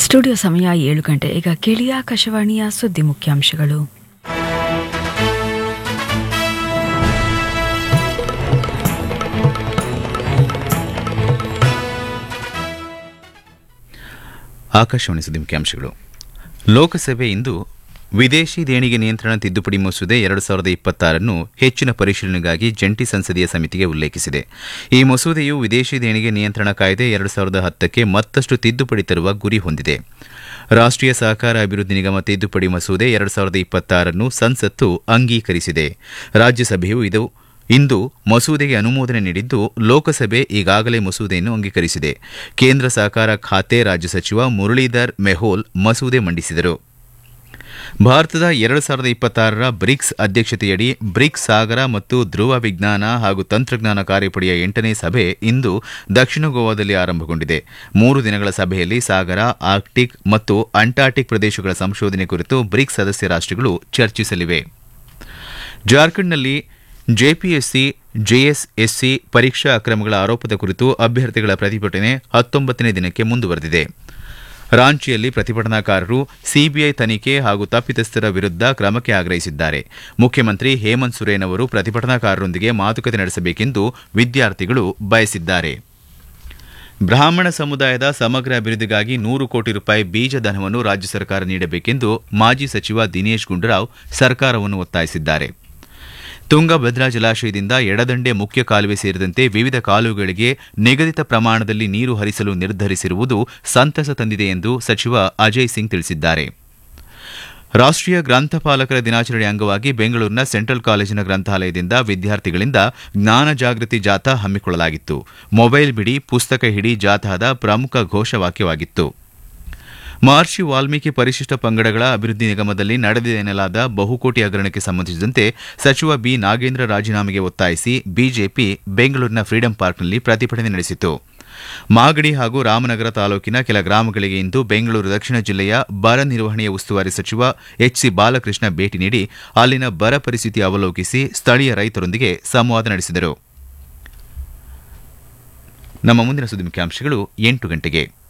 studio ಸಮಯ ಏಳು ಗಂಟೆ ಈಗ ಕೇಳಿ ಆಕಾಶವಾಣಿಯ ಸುದ್ದಿ ಮುಖ್ಯಾಂಶಗಳು ಆಕಾಶವಾಣಿ ಸುದ್ದಿ ಮುಖ್ಯಾಂಶಗಳು ಲೋಕಸಭೆ ಇಂದು ವಿದೇಶಿ ದೇಣಿಗೆ ನಿಯಂತ್ರಣ ತಿದ್ದುಪಡಿ ಮಸೂದೆ ಎರಡು ಸಾವಿರದ ಇಪ್ಪತ್ತಾರನ್ನು ಹೆಚ್ಚಿನ ಪರಿಶೀಲನೆಗಾಗಿ ಜಂಟಿ ಸಂಸದೀಯ ಸಮಿತಿಗೆ ಉಲ್ಲೇಖಿಸಿದೆ ಈ ಮಸೂದೆಯು ವಿದೇಶಿ ದೇಣಿಗೆ ನಿಯಂತ್ರಣ ಕಾಯ್ದೆ ಎರಡು ಸಾವಿರದ ಹತ್ತಕ್ಕೆ ಮತ್ತಷ್ಟು ತಿದ್ದುಪಡಿ ತರುವ ಗುರಿ ಹೊಂದಿದೆ ರಾಷ್ಟೀಯ ಸಹಕಾರ ಅಭಿವೃದ್ಧಿ ನಿಗಮ ತಿದ್ದುಪಡಿ ಮಸೂದೆ ಎರಡು ಸಾವಿರದ ಇಪ್ಪತ್ತಾರನ್ನು ಸಂಸತ್ತು ಅಂಗೀಕರಿಸಿದೆ ರಾಜ್ಯಸಭೆಯು ಇದು ಇಂದು ಮಸೂದೆಗೆ ಅನುಮೋದನೆ ನೀಡಿದ್ದು ಲೋಕಸಭೆ ಈಗಾಗಲೇ ಮಸೂದೆಯನ್ನು ಅಂಗೀಕರಿಸಿದೆ ಕೇಂದ್ರ ಸಹಕಾರ ಖಾತೆ ರಾಜ್ಯ ಸಚಿವ ಮುರಳೀಧರ್ ಮೆಹೋಲ್ ಮಸೂದೆ ಮಂಡಿಸಿದರು ಭಾರತದ ಎರಡು ಸಾವಿರದ ಇಪ್ಪತ್ತಾರರ ಬ್ರಿಕ್ಸ್ ಅಧ್ಯಕ್ಷತೆಯಡಿ ಬ್ರಿಕ್ಸ್ ಸಾಗರ ಮತ್ತು ಧ್ರುವ ವಿಜ್ಞಾನ ಹಾಗೂ ತಂತ್ರಜ್ಞಾನ ಕಾರ್ಯಪಡೆಯ ಎಂಟನೇ ಸಭೆ ಇಂದು ದಕ್ಷಿಣ ಗೋವಾದಲ್ಲಿ ಆರಂಭಗೊಂಡಿದೆ ಮೂರು ದಿನಗಳ ಸಭೆಯಲ್ಲಿ ಸಾಗರ ಆರ್ಕ್ಟಿಕ್ ಮತ್ತು ಅಂಟಾರ್ಟಿಕ್ ಪ್ರದೇಶಗಳ ಸಂಶೋಧನೆ ಕುರಿತು ಬ್ರಿಕ್ಸ್ ಸದಸ್ಯ ರಾಷ್ಟಗಳು ಚರ್ಚಿಸಲಿವೆ ಜಾರ್ಖಂಡ್ನಲ್ಲಿ ಜೆಪಿಎಸ್ಸಿ ಜೆಎಸ್ಎಸ್ಸಿ ಪರೀಕ್ಷಾ ಅಕ್ರಮಗಳ ಆರೋಪದ ಕುರಿತು ಅಭ್ಯರ್ಥಿಗಳ ಪ್ರತಿಭಟನೆ ಹತ್ತೊಂಬತ್ತನೇ ದಿನಕ್ಕೆ ಮುಂದುವರೆದಿದೆ ರಾಂಚಿಯಲ್ಲಿ ಪ್ರತಿಭಟನಾಕಾರರು ಸಿಬಿಐ ತನಿಖೆ ಹಾಗೂ ತಪ್ಪಿತಸ್ಥರ ವಿರುದ್ಧ ಕ್ರಮಕ್ಕೆ ಆಗ್ರಹಿಸಿದ್ದಾರೆ ಮುಖ್ಯಮಂತ್ರಿ ಹೇಮಂತ್ ಸೊರೇನ್ ಅವರು ಪ್ರತಿಭಟನಾಕಾರರೊಂದಿಗೆ ಮಾತುಕತೆ ನಡೆಸಬೇಕೆಂದು ವಿದ್ಯಾರ್ಥಿಗಳು ಬಯಸಿದ್ದಾರೆ ಬ್ರಾಹ್ಮಣ ಸಮುದಾಯದ ಸಮಗ್ರ ಅಭಿವೃದ್ಧಿಗಾಗಿ ನೂರು ಕೋಟಿ ರೂಪಾಯಿ ಬೀಜ ಧನವನ್ನು ರಾಜ್ಯ ಸರ್ಕಾರ ನೀಡಬೇಕೆಂದು ಮಾಜಿ ಸಚಿವ ದಿನೇಶ್ ಗುಂಡೂರಾವ್ ಸರ್ಕಾರವನ್ನು ಒತ್ತಾಯಿಸಿದ್ದಾರೆ ತುಂಗಭದ್ರಾ ಜಲಾಶಯದಿಂದ ಎಡದಂಡೆ ಮುಖ್ಯ ಕಾಲುವೆ ಸೇರಿದಂತೆ ವಿವಿಧ ಕಾಲುವೆಗಳಿಗೆ ನಿಗದಿತ ಪ್ರಮಾಣದಲ್ಲಿ ನೀರು ಹರಿಸಲು ನಿರ್ಧರಿಸಿರುವುದು ಸಂತಸ ತಂದಿದೆ ಎಂದು ಸಚಿವ ಅಜಯ್ ಸಿಂಗ್ ತಿಳಿಸಿದ್ದಾರೆ ರಾಷ್ಟೀಯ ಗ್ರಂಥಪಾಲಕರ ದಿನಾಚರಣೆ ಅಂಗವಾಗಿ ಬೆಂಗಳೂರಿನ ಸೆಂಟ್ರಲ್ ಕಾಲೇಜಿನ ಗ್ರಂಥಾಲಯದಿಂದ ವಿದ್ಯಾರ್ಥಿಗಳಿಂದ ಜ್ಞಾನ ಜಾಗೃತಿ ಜಾಥಾ ಹಮ್ಮಿಕೊಳ್ಳಲಾಗಿತ್ತು ಮೊಬೈಲ್ ಬಿಡಿ ಪುಸ್ತಕ ಹಿಡಿ ಜಾಥಾದ ಪ್ರಮುಖ ಘೋಷವಾಕ್ಯವಾಗಿತ್ತು ಮಹರ್ಷಿ ವಾಲ್ಮೀಕಿ ಪರಿಶಿಷ್ಟ ಪಂಗಡಗಳ ಅಭಿವೃದ್ಧಿ ನಿಗಮದಲ್ಲಿ ನಡೆದಿದೆ ಎನ್ನಲಾದ ಬಹುಕೋಟಿ ಹಗರಣಕ್ಕೆ ಸಂಬಂಧಿಸಿದಂತೆ ಸಚಿವ ಬಿ ನಾಗೇಂದ್ರ ರಾಜೀನಾಮೆಗೆ ಒತ್ತಾಯಿಸಿ ಬಿಜೆಪಿ ಬೆಂಗಳೂರಿನ ಫ್ರೀಡಂ ಪಾರ್ಕ್ನಲ್ಲಿ ಪ್ರತಿಭಟನೆ ನಡೆಸಿತು ಮಾಗಡಿ ಹಾಗೂ ರಾಮನಗರ ತಾಲೂಕಿನ ಕೆಲ ಗ್ರಾಮಗಳಿಗೆ ಇಂದು ಬೆಂಗಳೂರು ದಕ್ಷಿಣ ಜಿಲ್ಲೆಯ ಬರ ನಿರ್ವಹಣೆಯ ಉಸ್ತುವಾರಿ ಸಚಿವ ಎಚ್ಸಿ ಬಾಲಕೃಷ್ಣ ಭೇಟಿ ನೀಡಿ ಅಲ್ಲಿನ ಬರ ಪರಿಸ್ಥಿತಿ ಅವಲೋಕಿಸಿ ಸ್ಥಳೀಯ ರೈತರೊಂದಿಗೆ ಸಂವಾದ ನಡೆಸಿದರು ನಮ್ಮ ಮುಂದಿನ ಸುದ್ದಿ ಮುಖ್ಯಾಂಶಗಳು ಎಂಟು ಗಂಟೆಗೆ